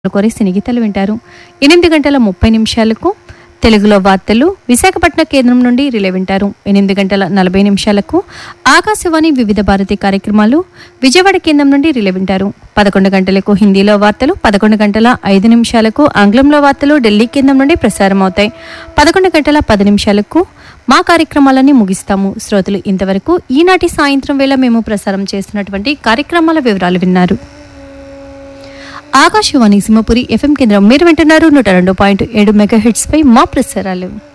కోరి సినిగీతలు వింటారు ఎనిమిది గంటల ముప్పై నిమిషాలకు తెలుగులో వార్తలు విశాఖపట్నం కేంద్రం నుండి రిలే వింటారు ఎనిమిది గంటల నలభై నిమిషాలకు ఆకాశవాణి వివిధ భారతి కార్యక్రమాలు విజయవాడ కేంద్రం నుండి రిలే వింటారు పదకొండు గంటలకు హిందీలో వార్తలు పదకొండు గంటల ఐదు నిమిషాలకు ఆంగ్లంలో వార్తలు ఢిల్లీ కేంద్రం నుండి ప్రసారం అవుతాయి పదకొండు గంటల పది నిమిషాలకు మా కార్యక్రమాలన్నీ ముగిస్తాము శ్రోతలు ఇంతవరకు ఈనాటి సాయంత్రం వేళ మేము ప్రసారం చేస్తున్నటువంటి కార్యక్రమాల వివరాలు విన్నారు ఆకాశవాణి సింహపురి ఎఫ్ఎం కేంద్రం మీరు వింటున్నారు నూట రెండు పాయింట్ ఏడు మెగా పై మా ప్రసారాలు